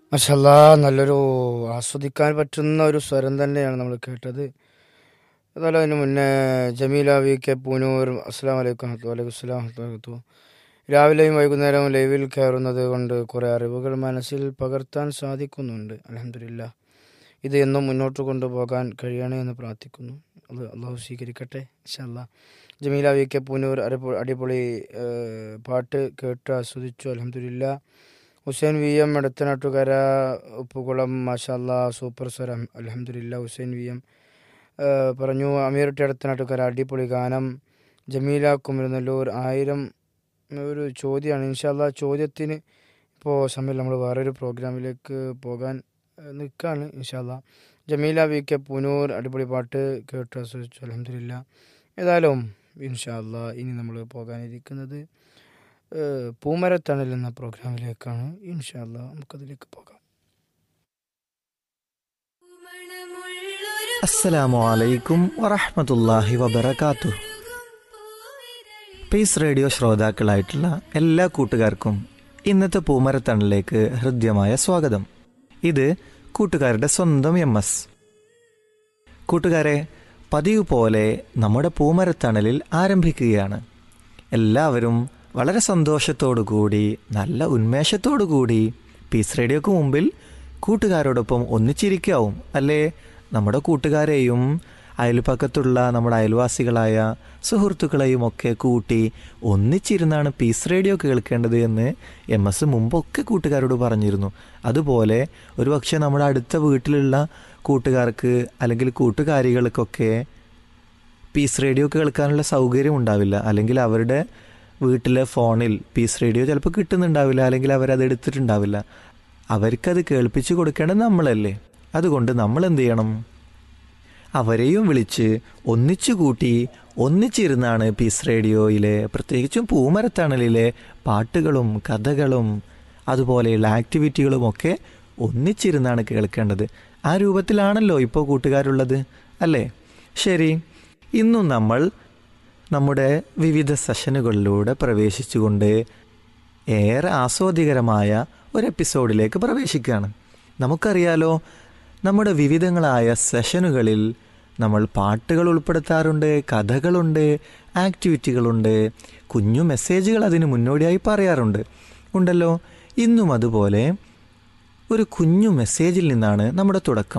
മഷല്ല നല്ലൊരു ആസ്വദിക്കാൻ പറ്റുന്ന ഒരു സ്വരം തന്നെയാണ് നമ്മൾ കേട്ടത് അതുപോലെ അതിന് മുന്നേ ജമീല വി കെ പൂനൂർ അസ്സാം വലൈക്കും വലൈക്കും അസ്സലാം വലൈക്കും രാവിലെയും വൈകുന്നേരവും ലൈവിൽ കയറുന്നത് കൊണ്ട് കുറേ അറിവുകൾ മനസ്സിൽ പകർത്താൻ സാധിക്കുന്നുണ്ട് അലഹമില്ല ഇത് എന്നും മുന്നോട്ട് കൊണ്ടുപോകാൻ കഴിയണേ എന്ന് പ്രാർത്ഥിക്കുന്നു അത് അള്ളാഹു സ്വീകരിക്കട്ടെ ഇൻഷല്ല ജമീല വി കെ പൂനൂർ അടിപൊളി അടിപൊളി ഏഹ്, പാട്ട് കേട്ട് ആസ്വദിച്ചു അലഹമില്ല ഹുസൈൻ വി എം എടത്തനാട്ടുകര ഉപ്പുകുളം മാഷാല്ല സൂപ്പർ സ്വരം അലഹമില്ല ഹുസൈൻ വി എം ഏഹ്, പറഞ്ഞു അമീർട്ടി എടത്തനാട്ടുകര അടിപൊളി ഗാനം ജമീല കുമരനെല്ലൂർ ആയിരം ഒരു ചോദ്യമാണ് ഇൻഷാല്ല ചോദ്യത്തിന് ഇപ്പോൾ സമയം നമ്മൾ വേറൊരു പ്രോഗ്രാമിലേക്ക് പോകാൻ നിൽക്കുകയാണ് ഇൻഷാല്ല ജമീല വി കെ പുനൂർ അടിപൊളി പാട്ട് കേട്ട് ആസ്വദിച്ചു അലഹമില്ല ഏതായാലും ഇൻഷാല്ല ഇനി നമ്മൾ പോകാനിരിക്കുന്നത് ഏഹ്, പൂമരത്തണൽ എന്ന പ്രോഗ്രാമിലേക്കാണ് ഇൻഷാല്ല നമുക്കതിലേക്ക് പോകാം അസ്സലാമു അലൈക്കും വറഹ്മത്തുള്ളാഹി വബറകാത്തു പീസ് റേഡിയോ ശ്രോതാക്കളായിട്ടുള്ള എല്ലാ കൂട്ടുകാർക്കും ഇന്നത്തെ പൂമരത്തണിലേക്ക് ഹൃദ്യമായ സ്വാഗതം ഇത് കൂട്ടുകാരുടെ സ്വന്തം എം എസ് കൂട്ടുകാരെ പതിവ് പോലെ നമ്മുടെ പൂമരത്തണലിൽ ആരംഭിക്കുകയാണ് എല്ലാവരും വളരെ സന്തോഷത്തോടു കൂടി നല്ല ഉന്മേഷത്തോടു കൂടി പീസ് റേഡിയോക്ക് മുമ്പിൽ കൂട്ടുകാരോടൊപ്പം ഒന്നിച്ചിരിക്കാവും അല്ലേ നമ്മുടെ കൂട്ടുകാരെയും അയൽപക്കത്തുള്ള നമ്മുടെ അയൽവാസികളായ സുഹൃത്തുക്കളെയും ഒക്കെ കൂട്ടി ഒന്നിച്ചിരുന്നാണ് പീസ് റേഡിയോ കേൾക്കേണ്ടത് എന്ന് എം എസ് മുമ്പൊക്കെ കൂട്ടുകാരോട് പറഞ്ഞിരുന്നു അതുപോലെ ഒരുപക്ഷെ നമ്മുടെ അടുത്ത വീട്ടിലുള്ള കൂട്ടുകാർക്ക് അല്ലെങ്കിൽ കൂട്ടുകാരികൾക്കൊക്കെ പീസ് റേഡിയോ കേൾക്കാനുള്ള സൗകര്യം ഉണ്ടാവില്ല അല്ലെങ്കിൽ അവരുടെ വീട്ടിലെ ഫോണിൽ പീസ് റേഡിയോ ചിലപ്പോൾ കിട്ടുന്നുണ്ടാവില്ല അല്ലെങ്കിൽ അവരത് എടുത്തിട്ടുണ്ടാവില്ല അവർക്കത് കേൾപ്പിച്ചു കൊടുക്കേണ്ടത് നമ്മളല്ലേ അതുകൊണ്ട് നമ്മൾ എന്ത് ചെയ്യണം അവരെയും വിളിച്ച് ഒന്നിച്ചു കൂട്ടി ഒന്നിച്ചിരുന്നാണ് പീസ് റേഡിയോയിലെ പ്രത്യേകിച്ചും പൂമരത്തണലിലെ പാട്ടുകളും കഥകളും അതുപോലെയുള്ള ആക്ടിവിറ്റികളും ഒക്കെ ഒന്നിച്ചിരുന്നാണ് കേൾക്കേണ്ടത് ആ രൂപത്തിലാണല്ലോ ഇപ്പോൾ കൂട്ടുകാരുള്ളത് അല്ലേ ശരി ഇന്നും നമ്മൾ നമ്മുടെ വിവിധ സെഷനുകളിലൂടെ പ്രവേശിച്ചുകൊണ്ട് ഏറെ ആസ്വാദികരമായ ഒരു എപ്പിസോഡിലേക്ക് പ്രവേശിക്കുകയാണ് നമുക്കറിയാലോ നമ്മുടെ വിവിധങ്ങളായ സെഷനുകളിൽ നമ്മൾ പാട്ടുകൾ ഉൾപ്പെടുത്താറുണ്ട് കഥകളുണ്ട് ആക്ടിവിറ്റികളുണ്ട് കുഞ്ഞു മെസ്സേജുകൾ അതിന് മുന്നോടിയായി പറയാറുണ്ട് ഉണ്ടല്ലോ ഇന്നും അതുപോലെ ഒരു കുഞ്ഞു മെസ്സേജിൽ നിന്നാണ് നമ്മുടെ തുടക്കം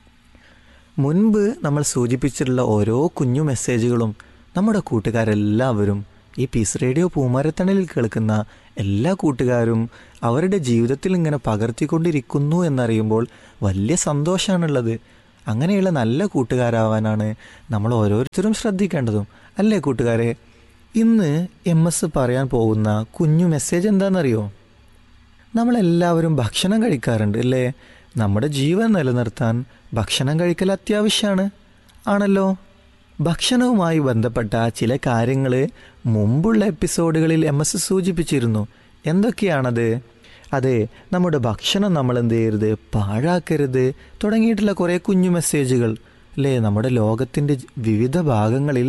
മുൻപ് നമ്മൾ സൂചിപ്പിച്ചിട്ടുള്ള ഓരോ കുഞ്ഞു മെസ്സേജുകളും നമ്മുടെ കൂട്ടുകാരെല്ലാവരും ഈ പീസ് റേഡിയോ പൂമരത്തണലിൽ കേൾക്കുന്ന എല്ലാ കൂട്ടുകാരും അവരുടെ ജീവിതത്തിൽ ഇങ്ങനെ പകർത്തിക്കൊണ്ടിരിക്കുന്നു എന്നറിയുമ്പോൾ വലിയ സന്തോഷമാണുള്ളത് അങ്ങനെയുള്ള നല്ല കൂട്ടുകാരാവാനാണ് നമ്മൾ ഓരോരുത്തരും ശ്രദ്ധിക്കേണ്ടതും അല്ലേ കൂട്ടുകാരെ ഇന്ന് എം എസ് പറയാൻ പോകുന്ന കുഞ്ഞു മെസ്സേജ് എന്താണെന്നറിയോ നമ്മളെല്ലാവരും ഭക്ഷണം കഴിക്കാറുണ്ട് അല്ലേ നമ്മുടെ ജീവൻ നിലനിർത്താൻ ഭക്ഷണം കഴിക്കൽ അത്യാവശ്യമാണ് ആണല്ലോ ഭക്ഷണവുമായി ബന്ധപ്പെട്ട ചില കാര്യങ്ങൾ മുമ്പുള്ള എപ്പിസോഡുകളിൽ എം എസ് സൂചിപ്പിച്ചിരുന്നു എന്തൊക്കെയാണത് അതെ നമ്മുടെ ഭക്ഷണം നമ്മൾ എന്ത് ചെയ്യരുത് പാഴാക്കരുത് തുടങ്ങിയിട്ടുള്ള കുറേ കുഞ്ഞു മെസ്സേജുകൾ അല്ലേ നമ്മുടെ ലോകത്തിൻ്റെ വിവിധ ഭാഗങ്ങളിൽ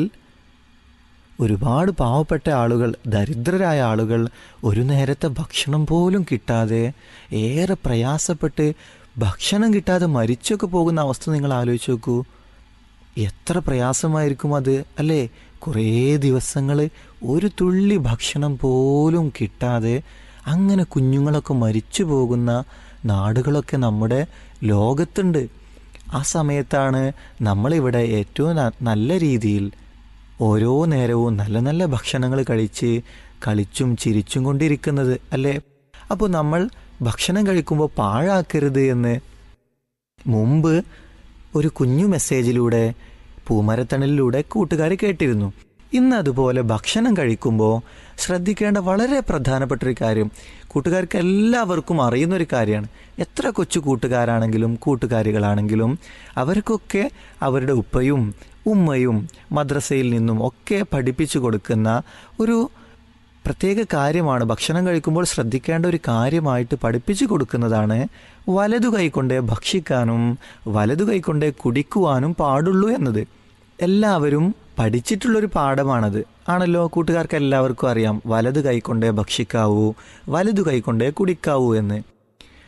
ഒരുപാട് പാവപ്പെട്ട ആളുകൾ ദരിദ്രരായ ആളുകൾ ഒരു നേരത്തെ ഭക്ഷണം പോലും കിട്ടാതെ ഏറെ പ്രയാസപ്പെട്ട് ഭക്ഷണം കിട്ടാതെ മരിച്ചൊക്കെ പോകുന്ന അവസ്ഥ നിങ്ങൾ ആലോചിച്ച് നോക്കൂ എത്ര പ്രയാസമായിരിക്കും അത് അല്ലേ കുറേ ദിവസങ്ങൾ ഒരു തുള്ളി ഭക്ഷണം പോലും കിട്ടാതെ അങ്ങനെ കുഞ്ഞുങ്ങളൊക്കെ മരിച്ചു പോകുന്ന നാടുകളൊക്കെ നമ്മുടെ ലോകത്തുണ്ട് ആ സമയത്താണ് നമ്മളിവിടെ ഏറ്റവും ന- നല്ല രീതിയിൽ ഓരോ നേരവും നല്ല നല്ല ഭക്ഷണങ്ങൾ കഴിച്ച് കളിച്ചും ചിരിച്ചും കൊണ്ടിരിക്കുന്നത് അല്ലേ അപ്പോൾ നമ്മൾ ഭക്ഷണം കഴിക്കുമ്പോൾ പാഴാക്കരുത് എന്ന് മുമ്പ് ഒരു കുഞ്ഞു മെസ്സേജിലൂടെ പൂമരത്തണലിലൂടെ കൂട്ടുകാർ കേട്ടിരുന്നു ഇന്ന് അതുപോലെ ഭക്ഷണം കഴിക്കുമ്പോൾ ശ്രദ്ധിക്കേണ്ട വളരെ പ്രധാനപ്പെട്ട ഒരു കാര്യം കൂട്ടുകാർക്ക് എല്ലാവർക്കും അറിയുന്ന ഒരു കാര്യമാണ് എത്ര കൊച്ചു കൂട്ടുകാരാണെങ്കിലും കൂട്ടുകാരികളാണെങ്കിലും അവർക്കൊക്കെ അവരുടെ ഉപ്പയും ഉമ്മയും മദ്രസയിൽ നിന്നും ഒക്കെ പഠിപ്പിച്ചു കൊടുക്കുന്ന ഒരു പ്രത്യേക കാര്യമാണ് ഭക്ഷണം കഴിക്കുമ്പോൾ ശ്രദ്ധിക്കേണ്ട ഒരു കാര്യമായിട്ട് പഠിപ്പിച്ചു കൊടുക്കുന്നതാണ് വലതു കൈകൊണ്ടേ ഭക്ഷിക്കാനും വലതു കൈകൊണ്ടേ കുടിക്കുവാനും പാടുള്ളൂ എന്നത് എല്ലാവരും പഠിച്ചിട്ടുള്ളൊരു പാഠമാണത് ആണല്ലോ കൂട്ടുകാർക്ക് എല്ലാവർക്കും അറിയാം വലതു കൈകൊണ്ടേ ഭക്ഷിക്കാവൂ വലതു കൈകൊണ്ടേ കുടിക്കാവൂ എന്ന്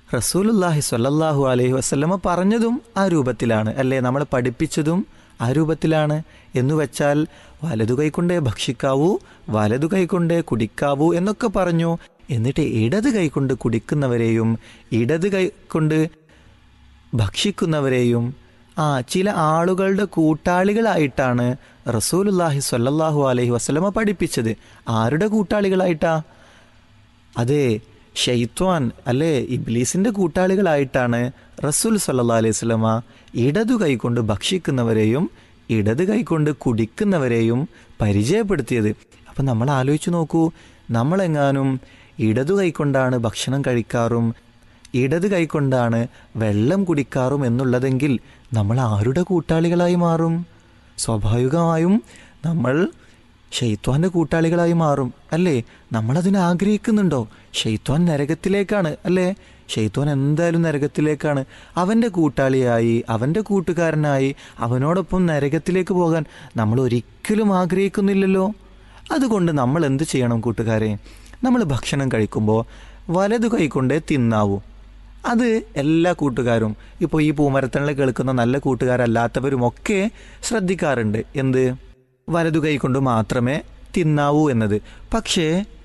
റസൂലുല്ലാഹി സ്വല്ലല്ലാഹു അലൈഹി വസല്ലമ പറഞ്ഞതും ആ രൂപത്തിലാണ് അല്ലേ നമ്മൾ പഠിപ്പിച്ചതും ആ രൂപത്തിലാണ് എന്നു വെച്ചാൽ വലതു കൈക്കൊണ്ടേ ഭക്ഷിക്കാവൂ വലതു കൈക്കൊണ്ടേ കുടിക്കാവൂ എന്നൊക്കെ പറഞ്ഞു എന്നിട്ട് ഇടത് കൈകൊണ്ട് കുടിക്കുന്നവരെയും ഇടത് കൈകൊണ്ട് ഭക്ഷിക്കുന്നവരെയും ആ ചില ആളുകളുടെ കൂട്ടാളികളായിട്ടാണ് റസൂലുല്ലാഹി സ്വല്ലല്ലാഹു അലൈഹി വസല്ലമ പഠിപ്പിച്ചത് ആരുടെ കൂട്ടാളികളായിട്ടാ അതെ ഷെയ്ത്വാൻ അല്ലേ ഇബ്ലീസിന്റെ കൂട്ടാളികളായിട്ടാണ് റസൂൽ സല്ലാ അലൈഹി സ്വലമ ഇടതു കൈകൊണ്ട് ഭക്ഷിക്കുന്നവരെയും ഇടത് കൈകൊണ്ട് കുടിക്കുന്നവരെയും പരിചയപ്പെടുത്തിയത് അപ്പം നമ്മൾ ആലോചിച്ച് നോക്കൂ നമ്മളെങ്ങാനും ഇടതു കൈക്കൊണ്ടാണ് ഭക്ഷണം കഴിക്കാറും ഇടത് കൈക്കൊണ്ടാണ് വെള്ളം കുടിക്കാറും എന്നുള്ളതെങ്കിൽ നമ്മൾ ആരുടെ കൂട്ടാളികളായി മാറും സ്വാഭാവികമായും നമ്മൾ ഷെയ്ത്വാന്റെ കൂട്ടാളികളായി മാറും അല്ലേ നമ്മളതിനെ ആഗ്രഹിക്കുന്നുണ്ടോ ഷെയ്ത്വാൻ നരകത്തിലേക്കാണ് അല്ലേ ഷെയ്ത്വാൻ എന്തായാലും നരകത്തിലേക്കാണ് അവൻ്റെ കൂട്ടാളിയായി അവൻ്റെ കൂട്ടുകാരനായി അവനോടൊപ്പം നരകത്തിലേക്ക് പോകാൻ നമ്മൾ ഒരിക്കലും ആഗ്രഹിക്കുന്നില്ലല്ലോ അതുകൊണ്ട് നമ്മൾ എന്ത് ചെയ്യണം കൂട്ടുകാരെ നമ്മൾ ഭക്ഷണം കഴിക്കുമ്പോൾ വലതു കൈകൊണ്ടേ തിന്നാവൂ അത് എല്ലാ കൂട്ടുകാരും ഇപ്പോൾ ഈ പൂമരത്തണിൽ കേൾക്കുന്ന നല്ല കൂട്ടുകാരല്ലാത്തവരുമൊക്കെ ശ്രദ്ധിക്കാറുണ്ട് എന്ത് വലതു കൈ കൊണ്ട് മാത്രമേ തിന്നാവൂ എന്നത് പക്ഷേ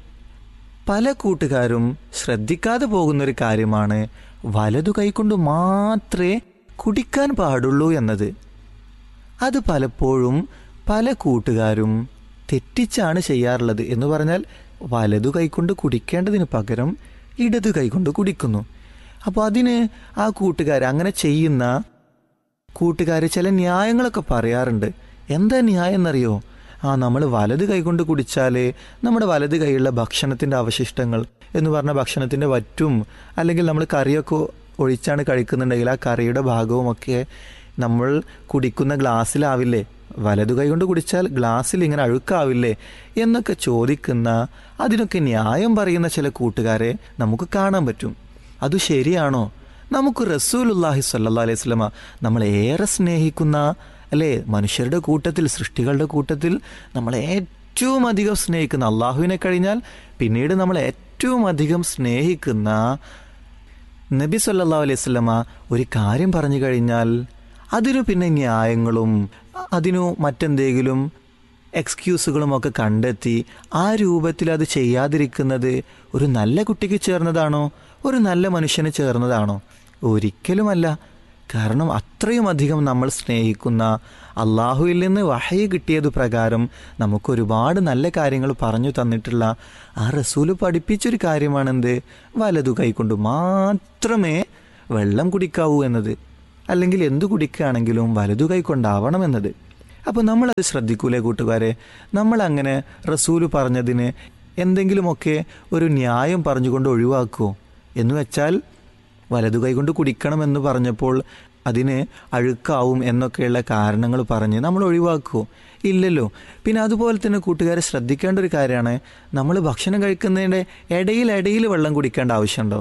പല കൂട്ടുകാരും ശ്രദ്ധിക്കാതെ പോകുന്നൊരു കാര്യമാണ് വലതു കൈകൊണ്ട് മാത്രമേ കുടിക്കാൻ പാടുള്ളൂ എന്നത് അത് പലപ്പോഴും പല കൂട്ടുകാരും തെറ്റിച്ചാണ് ചെയ്യാറുള്ളത് എന്ന് പറഞ്ഞാൽ വലതു കൈകൊണ്ട് കുടിക്കേണ്ടതിന് പകരം ഇടതു കൈകൊണ്ട് കുടിക്കുന്നു അപ്പോൾ അതിന് ആ കൂട്ടുകാർ അങ്ങനെ ചെയ്യുന്ന കൂട്ടുകാർ ചില ന്യായങ്ങളൊക്കെ പറയാറുണ്ട് എന്താ ന്യായം എന്നറിയോ ആ നമ്മൾ വലത് കൈകൊണ്ട് കുടിച്ചാൽ നമ്മുടെ വലത് കൈയുള്ള ഭക്ഷണത്തിൻ്റെ അവശിഷ്ടങ്ങൾ എന്ന് പറഞ്ഞ ഭക്ഷണത്തിൻ്റെ വറ്റും അല്ലെങ്കിൽ നമ്മൾ കറിയൊക്കെ ഒഴിച്ചാണ് കഴിക്കുന്നുണ്ടെങ്കിൽ ആ കറിയുടെ ഭാഗവുമൊക്കെ നമ്മൾ കുടിക്കുന്ന ഗ്ലാസ്സിലാവില്ലേ വലതു കൈ കൊണ്ട് കുടിച്ചാൽ ഗ്ലാസ്സിൽ ഇങ്ങനെ അഴുക്കാവില്ലേ എന്നൊക്കെ ചോദിക്കുന്ന അതിനൊക്കെ ന്യായം പറയുന്ന ചില കൂട്ടുകാരെ നമുക്ക് കാണാൻ പറ്റും അത് ശരിയാണോ നമുക്ക് റസൂലുല്ലാഹി സല്ലാ അലൈഹി സ്വലമ നമ്മൾ ഏറെ സ്നേഹിക്കുന്ന അല്ലേ മനുഷ്യരുടെ കൂട്ടത്തിൽ സൃഷ്ടികളുടെ കൂട്ടത്തിൽ നമ്മൾ ഏറ്റവും അധികം സ്നേഹിക്കുന്ന അള്ളാഹുവിനെ കഴിഞ്ഞാൽ പിന്നീട് നമ്മൾ ഏറ്റവും അധികം സ്നേഹിക്കുന്ന നബി സല്ലാ അലൈഹി സ്വലമ ഒരു കാര്യം പറഞ്ഞു കഴിഞ്ഞാൽ അതിനു പിന്നെ ന്യായങ്ങളും അതിനു മറ്റെന്തെങ്കിലും എക്സ്ക്യൂസുകളും ഒക്കെ കണ്ടെത്തി ആ രൂപത്തിൽ അത് ചെയ്യാതിരിക്കുന്നത് ഒരു നല്ല കുട്ടിക്ക് ചേർന്നതാണോ ഒരു നല്ല മനുഷ്യന് ചേർന്നതാണോ ഒരിക്കലുമല്ല കാരണം അത്രയും അധികം നമ്മൾ സ്നേഹിക്കുന്ന അള്ളാഹുവിൽ നിന്ന് വഹയ കിട്ടിയത് പ്രകാരം നമുക്ക് ഒരുപാട് നല്ല കാര്യങ്ങൾ പറഞ്ഞു തന്നിട്ടുള്ള ആ റസൂല് പഠിപ്പിച്ചൊരു കാര്യമാണെന്ത് വലതു കൈകൊണ്ട് മാത്രമേ വെള്ളം കുടിക്കാവൂ എന്നത് അല്ലെങ്കിൽ എന്തു കുടിക്കുകയാണെങ്കിലും വലതു കൈ കൊണ്ടാവണം എന്നത് അപ്പോൾ നമ്മളത് ശ്രദ്ധിക്കൂലേ കൂട്ടുകാരെ നമ്മളങ്ങനെ റസൂല് പറഞ്ഞതിന് എന്തെങ്കിലുമൊക്കെ ഒരു ന്യായം പറഞ്ഞുകൊണ്ട് ഒഴിവാക്കുമോ എന്ന് വെച്ചാൽ വലതു കൈകൊണ്ട് കുടിക്കണമെന്ന് പറഞ്ഞപ്പോൾ അതിന് അഴുക്കാവും എന്നൊക്കെയുള്ള കാരണങ്ങൾ പറഞ്ഞ് നമ്മൾ ഒഴിവാക്കുമോ ഇല്ലല്ലോ പിന്നെ അതുപോലെ തന്നെ കൂട്ടുകാരെ ശ്രദ്ധിക്കേണ്ട ഒരു കാര്യമാണ് നമ്മൾ ഭക്ഷണം കഴിക്കുന്നതിൻ്റെ ഇടയിൽ ഇടയിൽ വെള്ളം കുടിക്കേണ്ട ആവശ്യമുണ്ടോ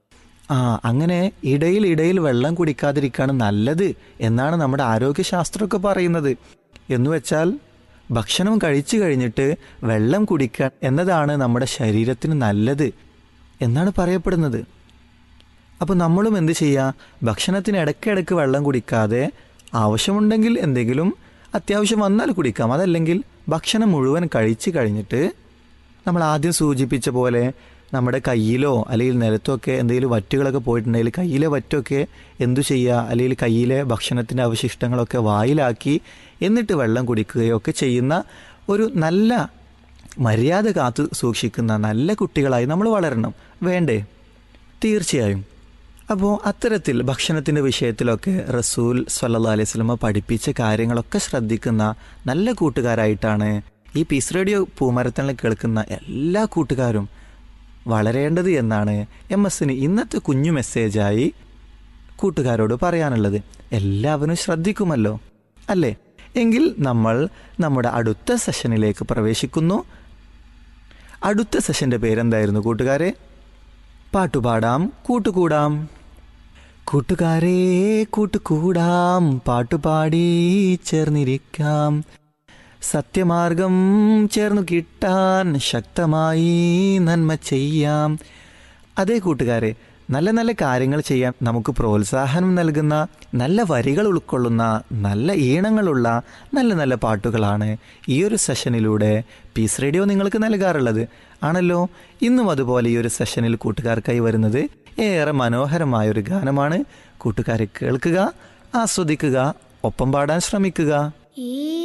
ആ അങ്ങനെ ഇടയിൽ ഇടയിൽ വെള്ളം കുടിക്കാതിരിക്കുകയാണ് നല്ലത് എന്നാണ് നമ്മുടെ ആരോഗ്യശാസ്ത്രമൊക്കെ പറയുന്നത് എന്ന് വെച്ചാൽ ഭക്ഷണം കഴിച്ചു കഴിഞ്ഞിട്ട് വെള്ളം കുടിക്കുക എന്നതാണ് നമ്മുടെ ശരീരത്തിന് നല്ലത് എന്നാണ് പറയപ്പെടുന്നത് അപ്പോൾ നമ്മളും എന്ത് ചെയ്യുക ഭക്ഷണത്തിന് ഇടയ്ക്കിടയ്ക്ക് വെള്ളം കുടിക്കാതെ ആവശ്യമുണ്ടെങ്കിൽ എന്തെങ്കിലും അത്യാവശ്യം വന്നാൽ കുടിക്കാം അതല്ലെങ്കിൽ ഭക്ഷണം മുഴുവൻ കഴിച്ചു കഴിഞ്ഞിട്ട് നമ്മൾ ആദ്യം സൂചിപ്പിച്ച പോലെ നമ്മുടെ കയ്യിലോ അല്ലെങ്കിൽ നിലത്തോ ഒക്കെ എന്തെങ്കിലും വറ്റുകളൊക്കെ പോയിട്ടുണ്ടെങ്കിൽ കയ്യിലെ വറ്റൊക്കെ എന്തു ചെയ്യുക അല്ലെങ്കിൽ കയ്യിലെ ഭക്ഷണത്തിൻ്റെ അവശിഷ്ടങ്ങളൊക്കെ വായിലാക്കി എന്നിട്ട് വെള്ളം കുടിക്കുകയോ ഒക്കെ ചെയ്യുന്ന ഒരു നല്ല മര്യാദ കാത്തു സൂക്ഷിക്കുന്ന നല്ല കുട്ടികളായി നമ്മൾ വളരണം വേണ്ടേ തീർച്ചയായും അപ്പോൾ അത്തരത്തിൽ ഭക്ഷണത്തിൻ്റെ വിഷയത്തിലൊക്കെ റസൂൽ സല്ലാ അലൈഹി സ്വലമ പഠിപ്പിച്ച കാര്യങ്ങളൊക്കെ ശ്രദ്ധിക്കുന്ന നല്ല കൂട്ടുകാരായിട്ടാണ് ഈ പീസ് റേഡിയോ പൂമരത്തണിൽ കേൾക്കുന്ന എല്ലാ കൂട്ടുകാരും വളരേണ്ടത് എന്നാണ് എം എസിന് ഇന്നത്തെ കുഞ്ഞു മെസ്സേജായി കൂട്ടുകാരോട് പറയാനുള്ളത് എല്ലാവരും ശ്രദ്ധിക്കുമല്ലോ അല്ലേ എങ്കിൽ നമ്മൾ നമ്മുടെ അടുത്ത സെഷനിലേക്ക് പ്രവേശിക്കുന്നു അടുത്ത സെഷന്റെ പേരെന്തായിരുന്നു കൂട്ടുകാരെ പാട്ടുപാടാം കൂട്ടുകൂടാം കൂട്ടുകാരെ കൂട്ടുകൂടാം പാട്ടുപാടി ചേർന്നിരിക്കാം സത്യമാർഗം ചേർന്നു കിട്ടാൻ ശക്തമായി നന്മ ചെയ്യാം അതേ കൂട്ടുകാരെ നല്ല നല്ല കാര്യങ്ങൾ ചെയ്യാൻ നമുക്ക് പ്രോത്സാഹനം നൽകുന്ന നല്ല വരികൾ ഉൾക്കൊള്ളുന്ന നല്ല ഈണങ്ങളുള്ള നല്ല നല്ല പാട്ടുകളാണ് ഈ ഒരു സെഷനിലൂടെ പീസ് റേഡിയോ നിങ്ങൾക്ക് നൽകാറുള്ളത് ആണല്ലോ ഇന്നും അതുപോലെ ഈ ഒരു സെഷനിൽ കൂട്ടുകാർക്കായി വരുന്നത് ഏറെ മനോഹരമായ ഒരു ഗാനമാണ് കൂട്ടുകാരെ കേൾക്കുക ആസ്വദിക്കുക ഒപ്പം പാടാൻ ശ്രമിക്കുക ഈ